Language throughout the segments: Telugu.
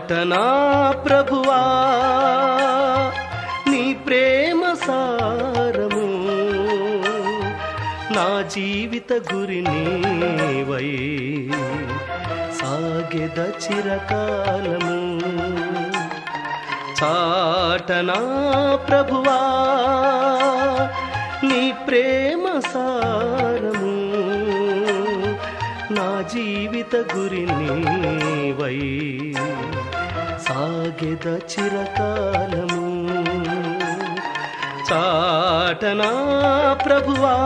చాటనా ప్రభువా నీ ప్రేమ సారము నా జీవిత గురి నీవై సాగెద చిరకాలము చాటనా ప్రభువా నీ ప్రేమ సారము నా జీవిత గురి నీవై సాగెద చిరకాలము చాటనా ప్రభువా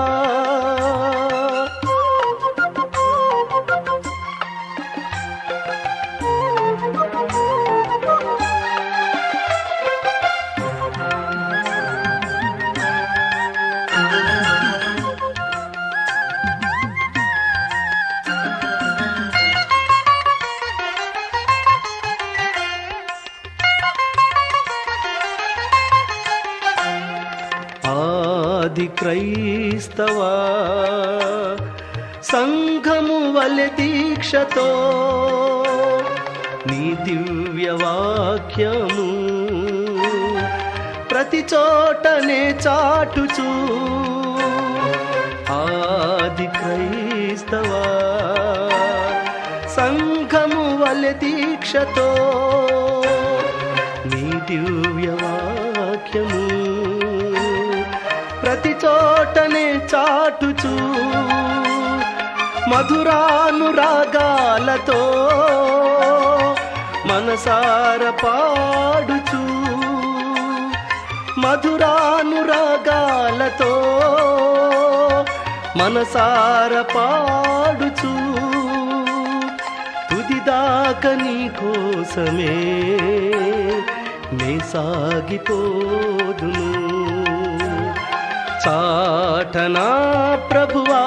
ఆది క్రైస్తవా సంఘము వలె దీక్షతో నీ దివ్య వాక్యము ప్రతి చోటనే చాటుచూ ఆది క్రైస్తవా సంఘము వలె దీక్షతో నీ దివ్య వాక్యము ప్రతి చోటనే చాటుచూ మధురానురాగాలతో మనసార పాడుచూ మధురానురాగాలతో మనసార పాడుచూ తుదిదాక నీ కోసమే నే సాగిపోదును చాటనా ప్రభువా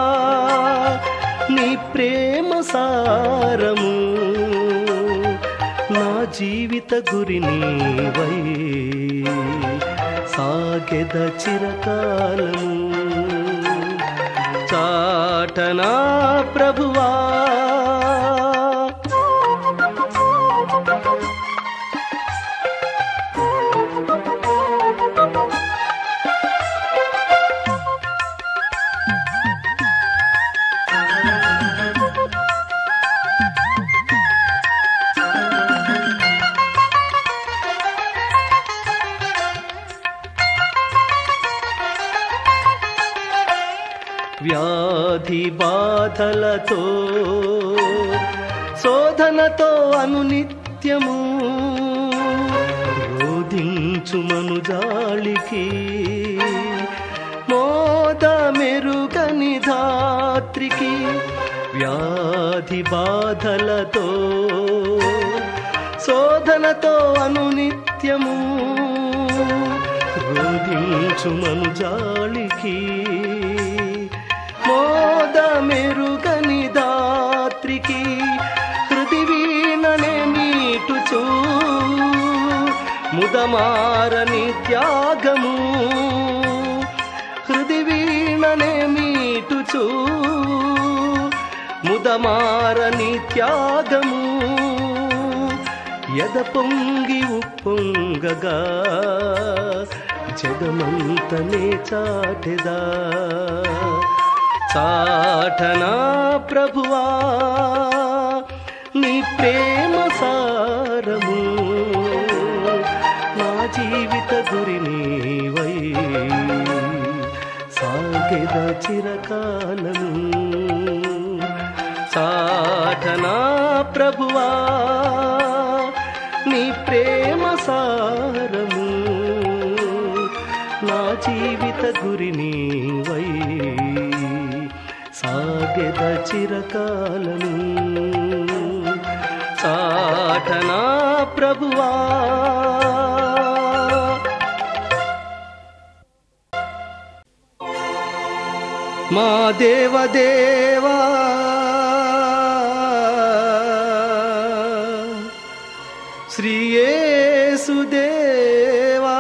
నీ ప్రేమ సారము నా జీవిత గురి నీవై సాగెద చిరకాలము చాటనా ప్రభువా వ్యాధి బాధలతో శోధనతో అనునిత్యము రోధించు మనుజాళికి మోద మెరుగని ధాత్రికి వ్యాధి బాధలతో శోధనతో అనునిత్యము రోధించు మనుజాళికి మోద మెరుగని దాత్రికి హృది వీణనే మీటుచూ ముదమారని త్యాగము హృది వీణనే మీటుచూ ముదమారని త్యాగము ఎద పొంగి ఉప్పొంగగా జగమంతనే చాటెదా చాటనా ప్రభువా నీ ప్రేమ సారము నా జీవిత గురి నీవై సాగెద చిరకాలము చాటనా ప్రభువా నీ ప్రేమ సారము నా జీవిత గురి నీవై సాగెద చిరకాలము చాటనా ప్రభువా మా దేవదేవా శ్రీయేసుదేవా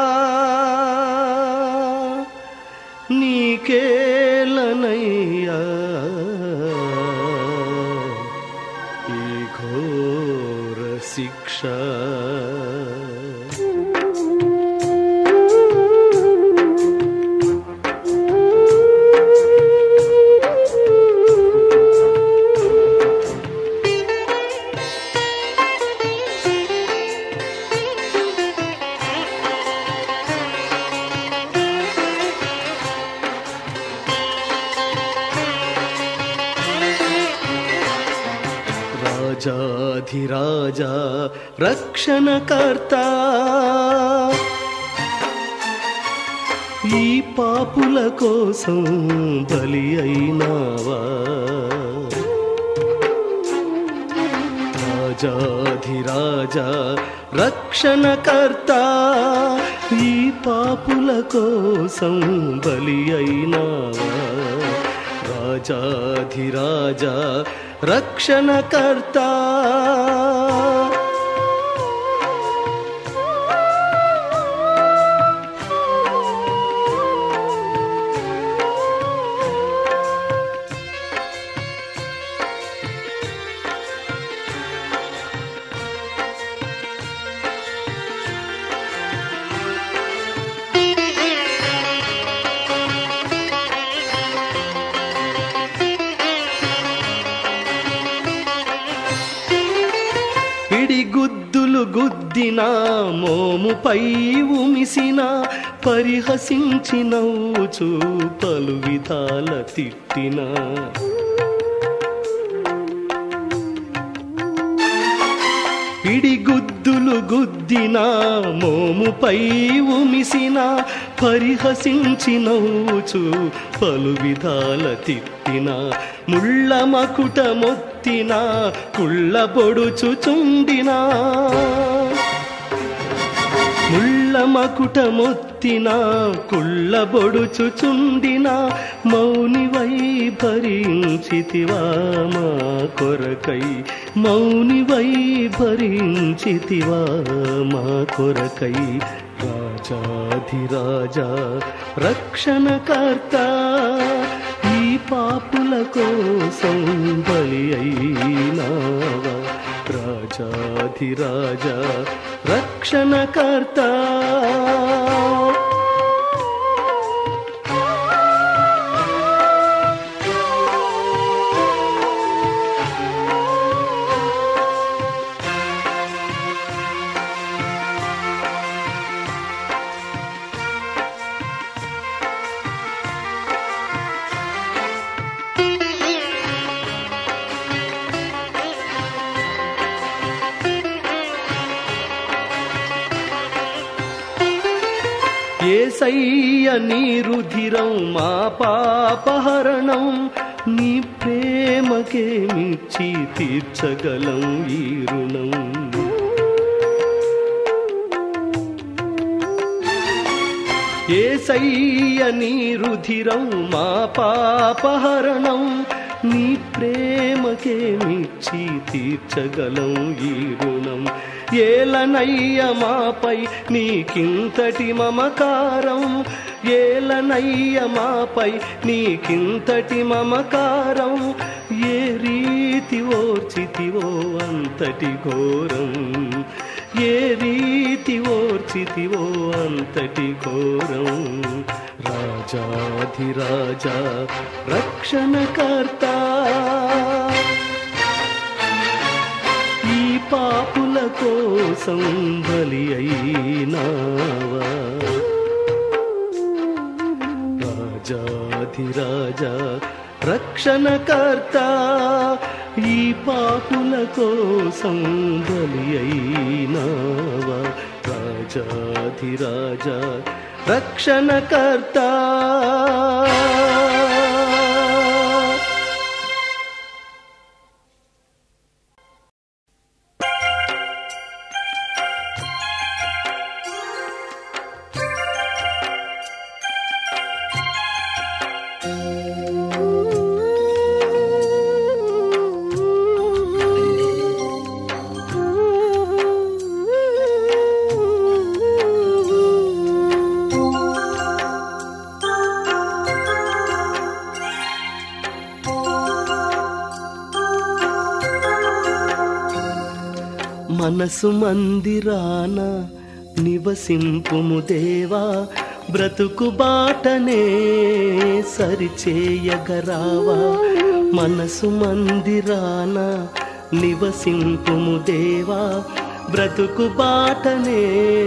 నీకేలనయ్యా ఈ ఘోర శిక్ష రక్ష రాజాధిరాజా రక్షణకర్త ఈ పాపుల కోసం బలి అయినావా రాజాధిరాజా రక్షణకర్త ఈ పాపుల కోసం బలి అయినావా రాజాధిరాజా రక్షణకర్త పిడిగుద్దులు గుద్దిన మోముపై ఉమిసిన పరిహసించి నవ్వుచు పలు విధాల తిట్టిన పిడిగుద్దులు గుద్దిన మోముపై ఉమిసిన పరిహసించి నవ్వుచు పలు విధాల తిట్టిన ముళ్ళ మకుట మొత్తిన కుళ్ళ పొడుచుచుండినా ముళ్ళ మకుట మొత్తిన కుళ్ళ బొడుచుచుండిన మౌనివై భరించితివా మా కొరకై మౌనివై భరించితివా మా కొరకై రాజాధిరాజా రక్షణకర్త ఈ పాపుల కోసం బలి అయినావా రాజాధిరాజా రక్షణకర్త ఏసయ్య నీ రుధిరం మా పాపహరణం నీ ప్రేమకేమిచ్చి తీర్చగలం ఈ రుణం ఏసయ్య నీ రుధిరం మా పాపహరణం నీ ప్రేమకేమిచ్చి తీర్చగలం ఈ రుణం ఏలనయ్య మాపై నీకింతటి మమకారం ఏలనయ్య మాపై నీకింతటి మమకారం ఏ రీతి ఓర్చితివో అంతటి ఘోరం ఏ రీతి ఓర్చితివో అంతటి ఘోరం రాజాధిరాజా రక్షణకర్త ఈ పాపుల కోసం బలి అయినావా రాజాధిరాజా రక్షణకర్త ఈ పాపుల కోసం బలి అయినావా రాజాధిరాజా రక్షణకర్త మనసు మందిరాన నివసింపుము దేవా బ్రతుకు బాటనే సరిచేయగరావా మనసు మందిరాన నివసింపుము దేవా బ్రతుకు బాటనే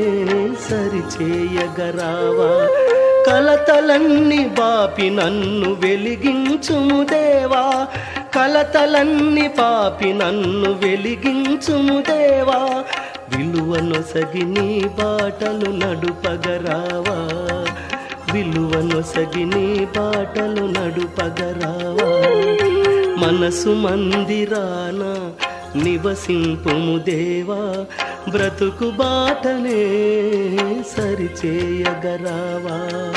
సరిచేయగరావా కలతలన్నీ బాపి నన్ను వెలిగించుము దేవా కలతలన్నీ పాపి నన్ను వెలిగించుము దేవా విలువనొసగి నీ బాటలు నడుపగరావా విలువనొసగి నీ బాటలు నడుపగరావా మనసు మందిరాన నివసింపుము దేవా బ్రతుకు బాటనే సరిచేయగరావా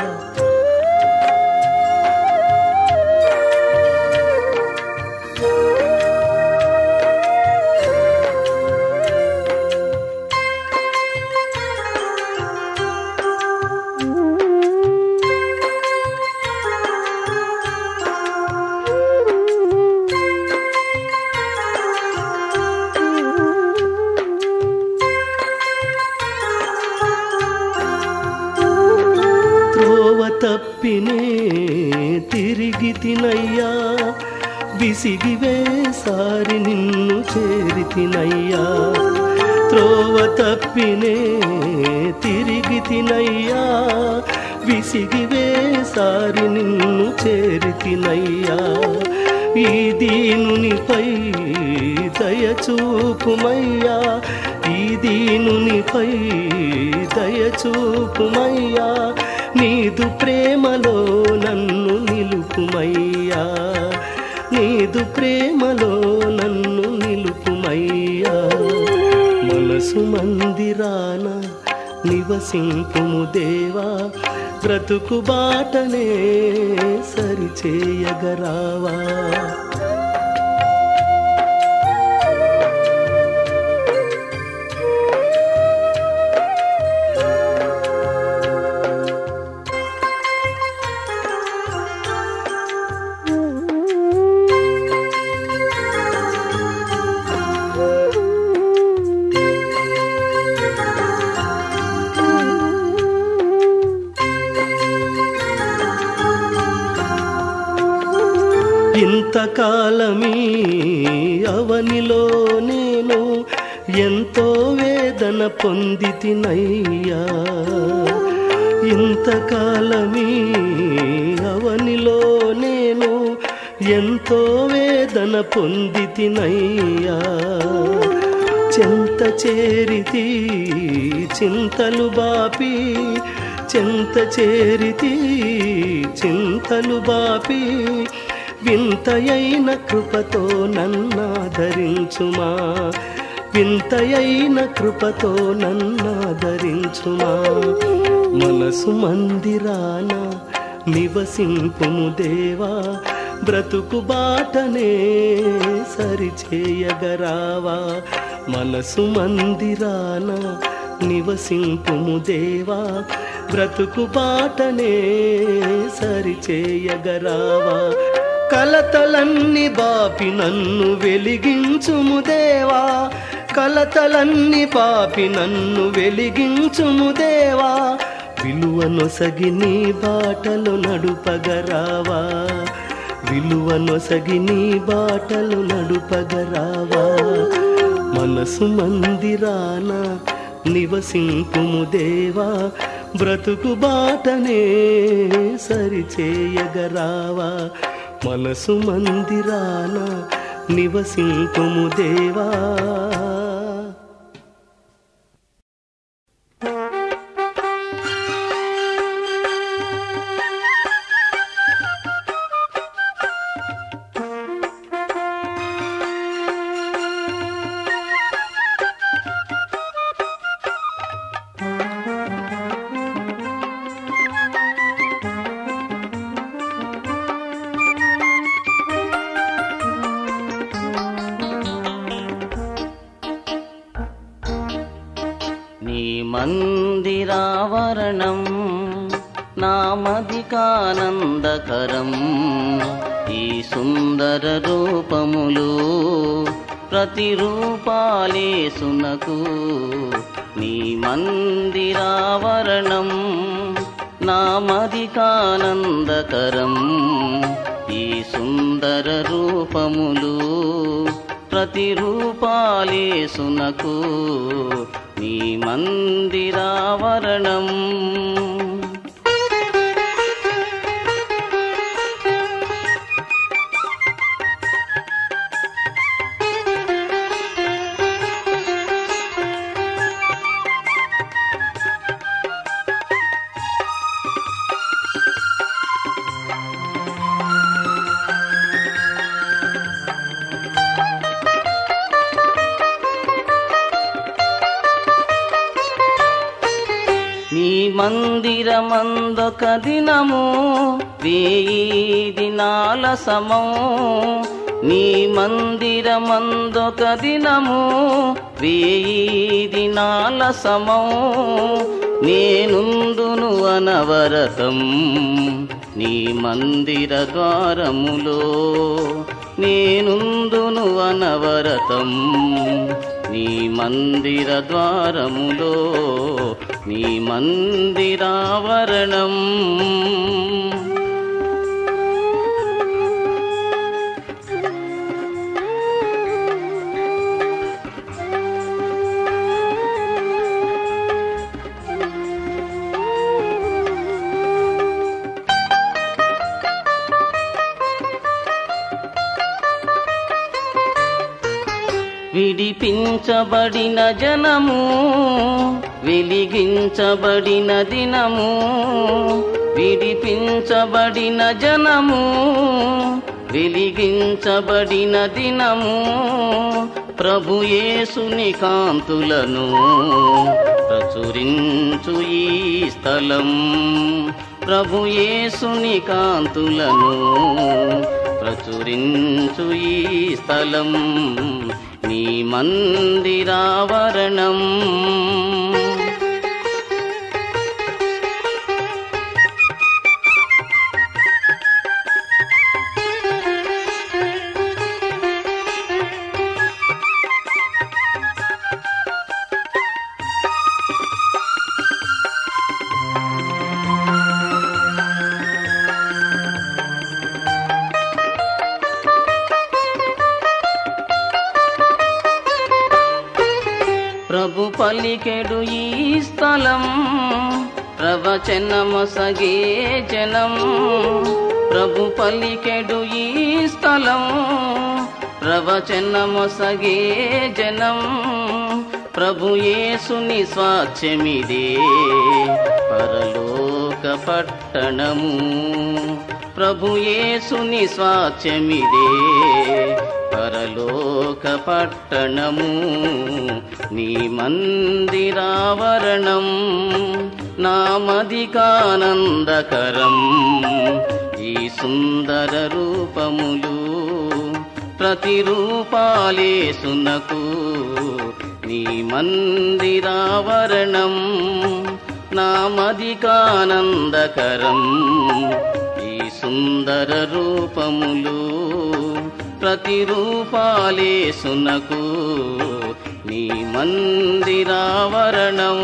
త్రోవ తప్పినే తిరిగి తినయ్యా విసిగి వేసారి నిన్ను చేరి తినయ్యా త్రోవ తప్పినే తిరిగి తినయ్యా విసిగి వేసారి నిన్ను చేరి తినయ్యా ఈ దీనునిపై దయచూపుమయ్యా ఈ దీనునిపై దయచూపుమయ్యా నీదు ప్రేమలో నన్ను నిలుపుమయ్యా నీదు ప్రేమలో నన్ను నిలుపుమయ్యా మనసు మందిరాన నివసింపుము దేవా బ్రతుకు బాటనే సరిచేయగరావా ఇంతకాలమీ అవనిలో నేను ఎంతో వేదన పొంది తినయ్యా ఇంతకాలమీ అవనిలో నేను ఎంతో వేదన పొంది తినయ్యా చెంత చేరితి చింతలు బాపి చెంత చేరితి చింతలు బాపి వింతయైన కృపతో నన్నాదరించుమా వింతయైన కృపతో నన్నాదరించుమా మనసు మందిరాన నివసింపుము దేవా బ్రతుకు బాటనే సరిచేయగరావా మనసు మందిరాన నివసింపుము దేవా బ్రతుకు బాటనే సరిచేయగరావా కలతలన్నీ బాపి నన్ను వెలిగించుము దేవా కలతలన్నీ పాపి నన్ను వెలిగించుము దేవా విలువనొసగి నీ బాటలు నడుపగరావా విలువనొసగి నీ బాటలు నడుపగరావా మనసు మందిరాన నివసింపుము దేవా బ్రతుకు బాటనే సరిచేయగరావా మనసు మందిరాన నివసింపుము దేవా నీ మందిరావరణం నామదికానందకరం ఈ సుందర రూపములు ప్రతిరూపాలేసునకు నీ మందిరావరణం నామదికానందకరం ఈ సుందర రూపములు ప్రతిరూపాలేసునకు నీ మందిరావరణం నీ మందిరమందొక దినము వేయి దినాల సమం నీ మందిరమందొక దినము వేయి దినాల సమం నేనుందును అనవరతం నీ మందిర ద్వారములో నేనుందును అనవరతం నీ మందిర ద్వారములో నీ మందిరావరణం విడిపించబడిన జనము వెలిగించబడిన దినము విడిపించబడిన జనము వెలిగించబడిన దినము ప్రభు యేసుని కాంతులను ప్రచురించు ఈ స్థలం ప్రభు యేసుని కాంతులను ప్రచురించు ఈ స్థలం నీ మందిరావరణం ప్రభు పలికెడు ఈ స్థలం ప్రవచనమొసగే జనం ప్రభు పలికెడు ఈ స్థలం ప్రవచనమొసగే జనం ప్రభు యేసుని స్వాచ్యమిదే పరలోక పట్టణము ప్రభు యేసుని స్వాచ్యమిదే పరలోక పట్టణము నీ మందిరావరణం నామదికానందకరం ఈ సుందర రూపములు ప్రతిరూపాలేసునకు నీ మందిరావరణం నామదికానందకరం ఈ సుందర రూపములు ప్రతిరూపాలేసునకు నీ మందిరావరణం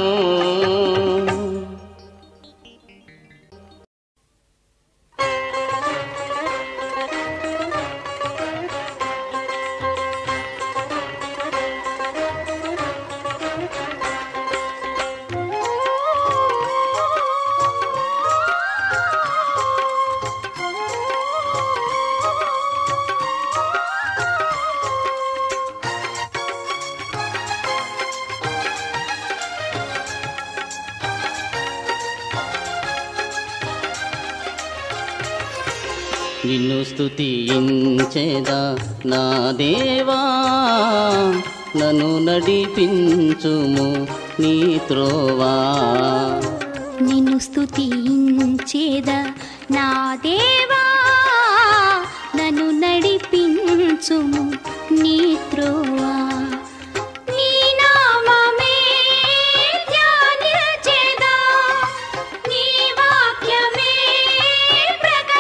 నిన్ను స్తుతించేదా నా దేవా నన్ను నడిపించుము నీ త్రోవా నిన్ను స్తుతించేదా నా దేవా నన్ను నడిపించుము నీ త్రోవా నీ నామమే ధ్యానించేదా, నీ వాక్యమే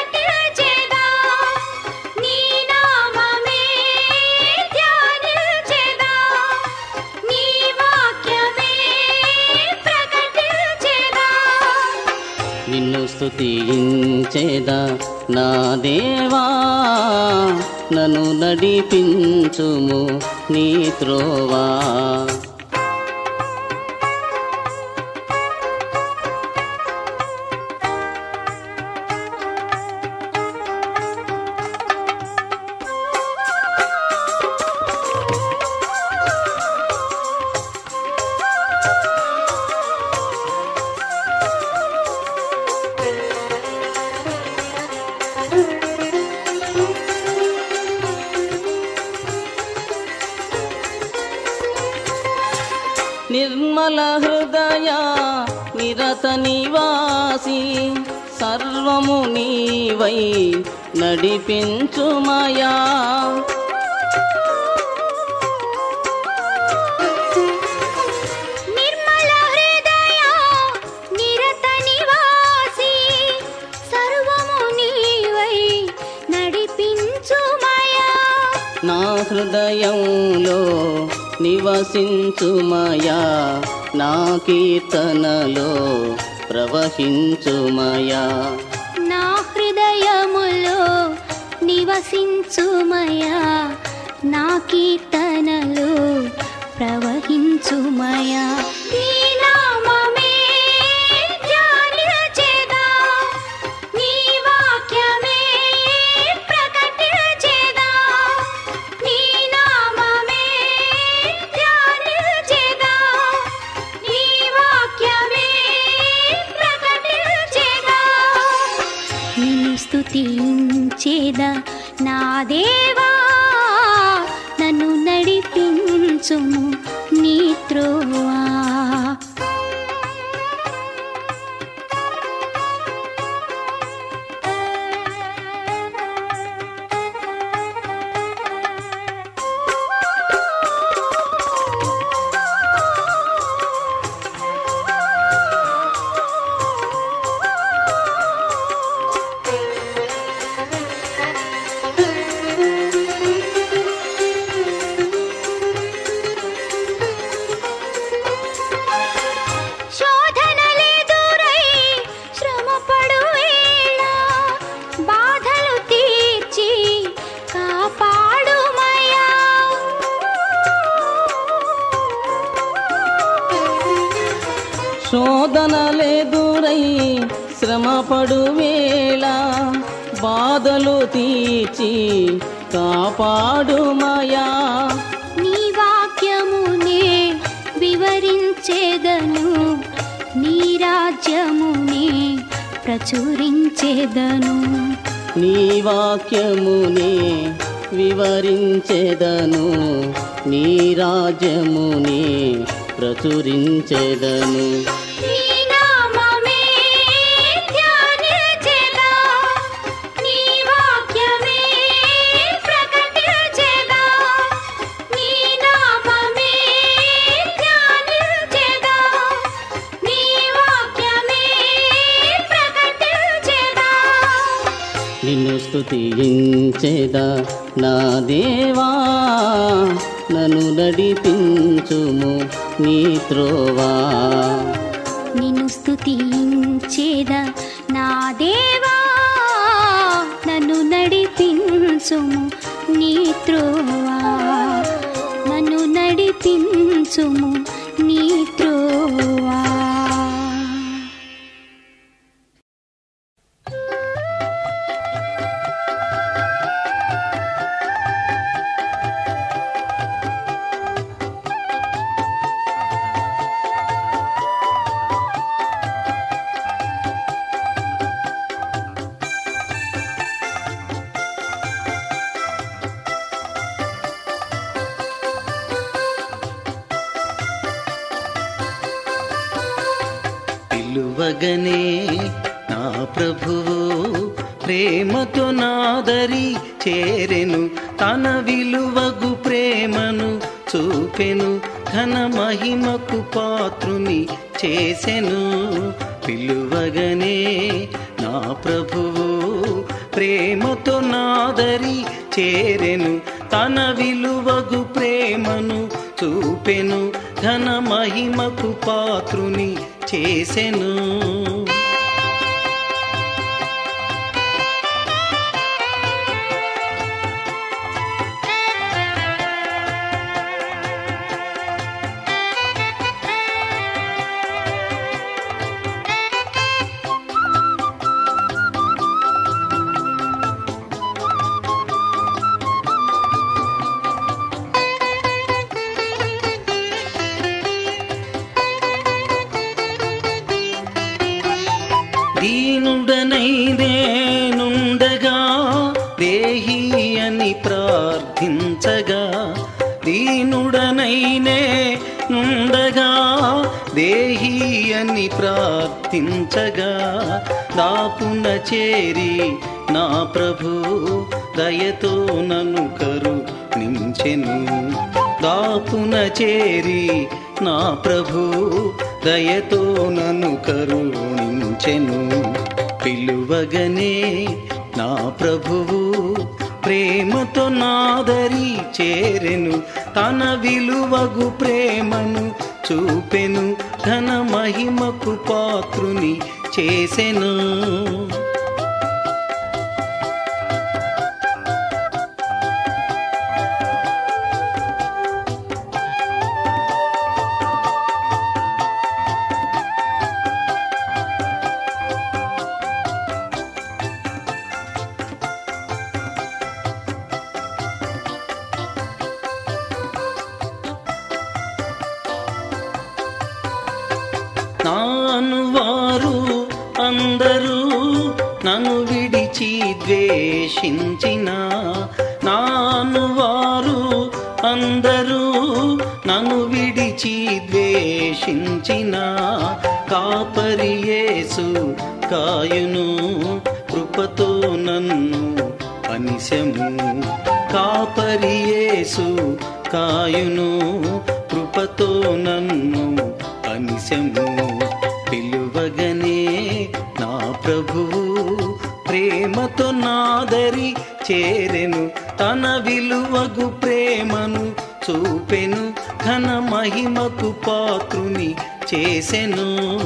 ప్రకటించేదా. నీ నామమే ధ్యానించేదా, స్తుతించేదా నా దేవా నన్ను నడిపించుము నీ త్రోవా నిర్మల హృదయ నిరత నివాసి సర్వము నీవై నడిపించుమయా నిర్మల హృదయ నిరత నివాసి సర్వము నీవై నడిపించుమయా నా హృదయంలో నివసించుమయా నా కీర్తనలో ప్రవహించుమయా నా హృదయములో నివసించుమయా నా కీర్తనలు ప్రవహించుమయా నీ నామమే ధ్యానించేదా, నీ వాక్యమే ప్రకటించేదా. నీ నామమే ధ్యానించేదా, నీ వాక్యమే ప్రకటించేదా. నిన్ను స్తుతించేదా నా దేవా నన్ను నడిపించుము నీ త్రోవా శోధనలెదురై శ్రమపడు వేళ బాధలు తీర్చి కాపాడుమయా శోధనలెదురై శ్రమపడు వేళ బాధలు తీర్చి కాపాడుమయా నీ వాక్యమునే వివరించేదను నీ రాజ్యమునే ప్రచురించేదను నీ వాక్యమునే వివరించెదను నీ రాజ్యమునే ప్రచురించెదను నీ నామమే ధ్యానించేదా, నీ వాక్యమే ప్రకటించేదా. నీ నామమే ధ్యానించేదా, నీ వాక్యమే ప్రకటించేదా. నిన్ను స్తుతించెదా నా దేవా నన్ను నడిపించుము నీ త్రోవా నిన్ను స్తుతించేదా నా దేవా నన్ను నడిపించుము నీ త్రోవా నన్ను నడిపించుము నీ త్రోవా పిలువగనే నా ప్రభువు ప్రేమతో నాదరి చేరెను తన విలువగు ప్రేమను చూపెను ఘన మహిమకు పాత్రుని చేసెను పిలువగనే నా ప్రభువు ప్రేమతో నాదరి చేరెను తన విలువగు ప్రేమను చూపెను ఘన మహిమకు పాత్రుని చేసెను దేహి అని ప్రార్థించగా దీనుడనైనే నుండగా దేహి అని ప్రార్థించగా దాపున చేరి నా ప్రభు దయతో నన్ను కరు నించెను దాపున చేరి నా ప్రభు దయతో నన్ను కరుణించెను పిలువగనే నా ప్రభువు ప్రేమతో నాదరి చేరెను తన విలువగు ప్రేమను చూపెను ఘన మహిమకు పాత్రుని చేసెను నాను వారు అందరూ నన్ను విడిచి ద్వేషించిన నాను వారు అందరూ నన్ను విడిచి ద్వేషించిన కాపరియేసు కాయును కృపతో నన్ను అనిశము కాపరియేసు కాయును కృపతో నన్ను అనిశము పిలువగనే నా ప్రభువు ప్రేమతో నాదరి చేరెను తన విలువగు ప్రేమను చూపెను ఘన మహిమకు పాత్రుని చేసెను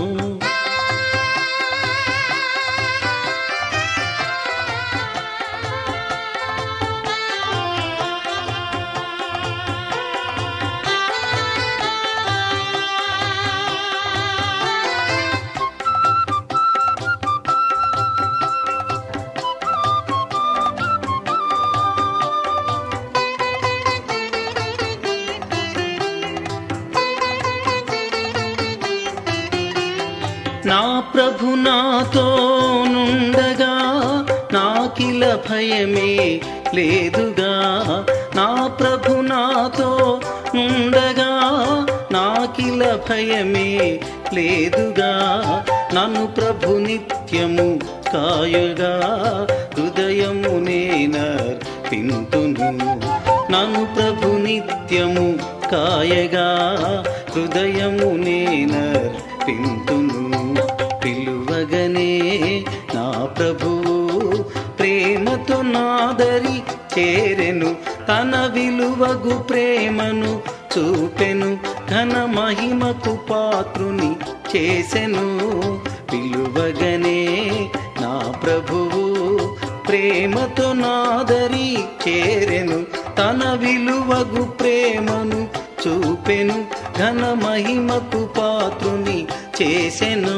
నా ప్రభు నాతో నుండగా నాకిల భయమే లేదుగా నా ప్రభు నాతో నుండగా నాకిల భయమే లేదుగా నన్ను ప్రభు నిత్యము కాయగా హృదయము నేనర్పింతును నన్ను ప్రభు నిత్యము కాయగా హృదయము నేనర్పింతును పిలువగనే నా ప్రభువు ప్రేమతో నాదరి చేరెను తన విలువగు ప్రేమను చూపెను ఘన మహిమకు పాత్రుని చేసెను పిలువగనే నా ప్రభువు ప్రేమతో నాదరి చేరెను తన విలువగు ప్రేమను చూపెను ఘన మహిమకు పాత్రుని చేసెను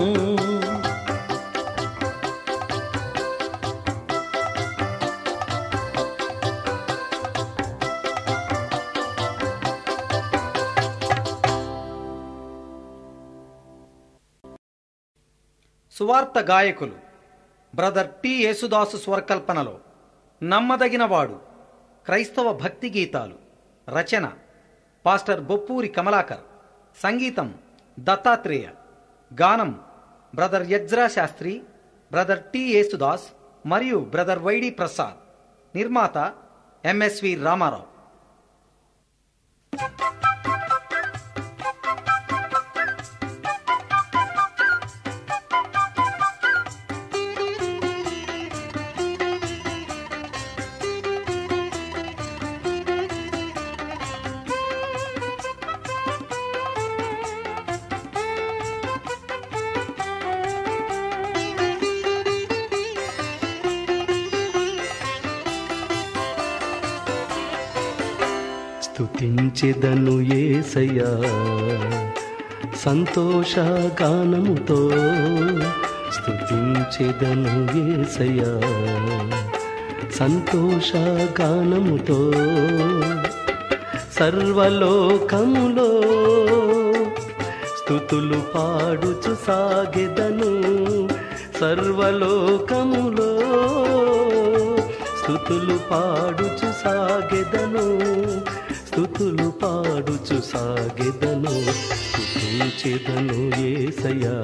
సువార్త గాయకులు బ్రదర్ టి యేసుదాసు స్వరకల్పనలో నమ్మదగినవాడు క్రైస్తవ భక్తి గీతాలు రచన పాస్టర్ బొప్పూరి కమలాకర్ సంగీతం దత్తాత్రేయ గానం brother Ezra Sastry brother T Yesudas మరియు బ్రదర్ వైడి ప్రసాద్ నిర్మాత ఎంఎస్వి రామారావు స్తుతించెదను ఏసయ్యా సంతోష గానముతో స్తుతించెదను ఏసయ్యా సంతోష గానముతో సర్వలోకములో స్థుతులు పాడుచు సాగెదను సర్వలోకములో స్థుతులు పాడుచు సాగెదను స్థుతులు పాడుచు సాగెదను స్థుతించెదను ఏసయ్యా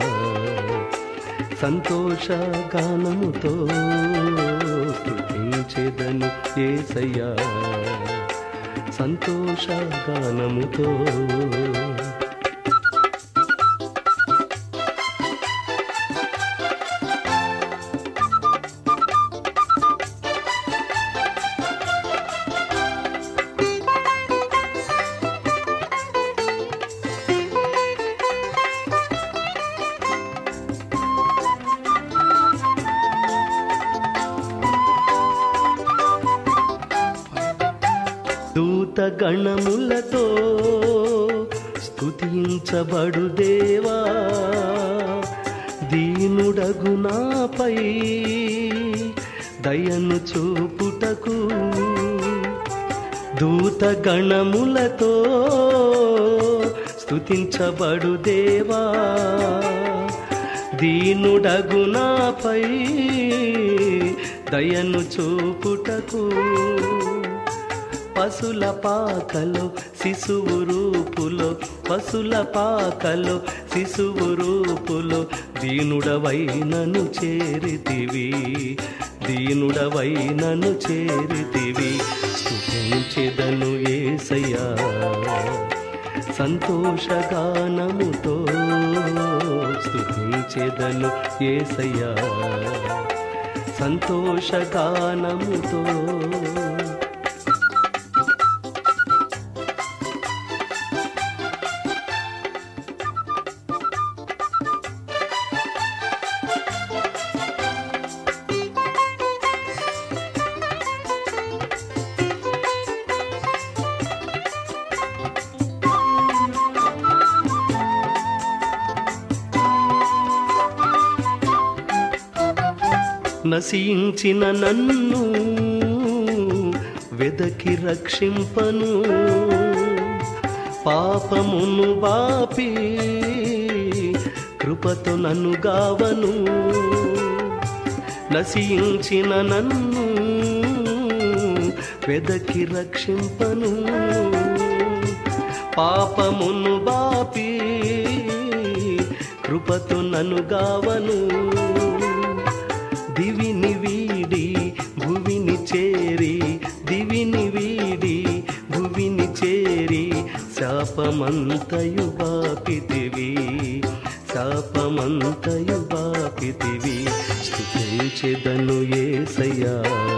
సంతోష గానముతో స్థుతించెదను ఏసయ్యా సంతోష గానముతో దూత గణములతో స్తుతించబడు దేవా దీనుడగు నాపై దయను చూపుటకు దూత గణములతో స్తుతించబడు దేవా దీనుడగు నాపై దయను చూపుటకు పశుల పాకలో శిశువు రూపులో పశుల పాకలో శిశువు రూపులో దీనుడవైనను చేరితివి దీనుడవైనను చేరితివి స్తుతించెదను ఏసయ్యా సంతోషగానముతో స్తుతించెదను ఏసయ్యా సంతోషగానముతో నశించిన నన్ను వెదకి రక్షింపను పాపమును బాపి కృపతో నన్ను గావను నశించిన నన్ను వెదకి రక్షింపను పాపమును బాపి కృపతో నన్ను గావను దివిని వీడి భువిని చేరి దివిని వీడి భువిని చేరి శాపమంతయు బాపితివి శాపమంతయు బాపితివి స్థుతించెదను ఏసయ్యా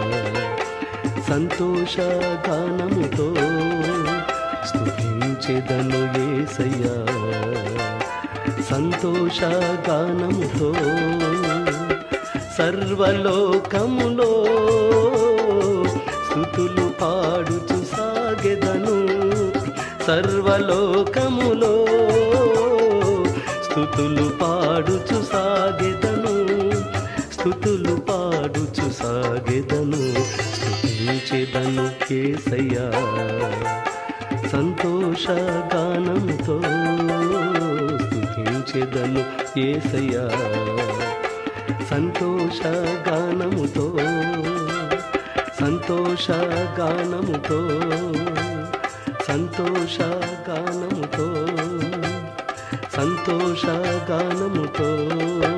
సంతోష గానముతో స్థుతించెదను ఏసయ్యా సంతోష గానముతో సర్వలోకములో స్థుతులు పాడుచు సాగెదను సర్వలోకములో స్థుతులు పాడుచు సాగెదను స్థుతులు పాడుచు సాగెదను స్థుతించెదను కేసయ్యా సంతోష గానంతో స్థుతించెదను ఏసయ్యా సంతోష గానముతో సంతోష గానముతో సంతోష గానముతో సంతోష గానముతో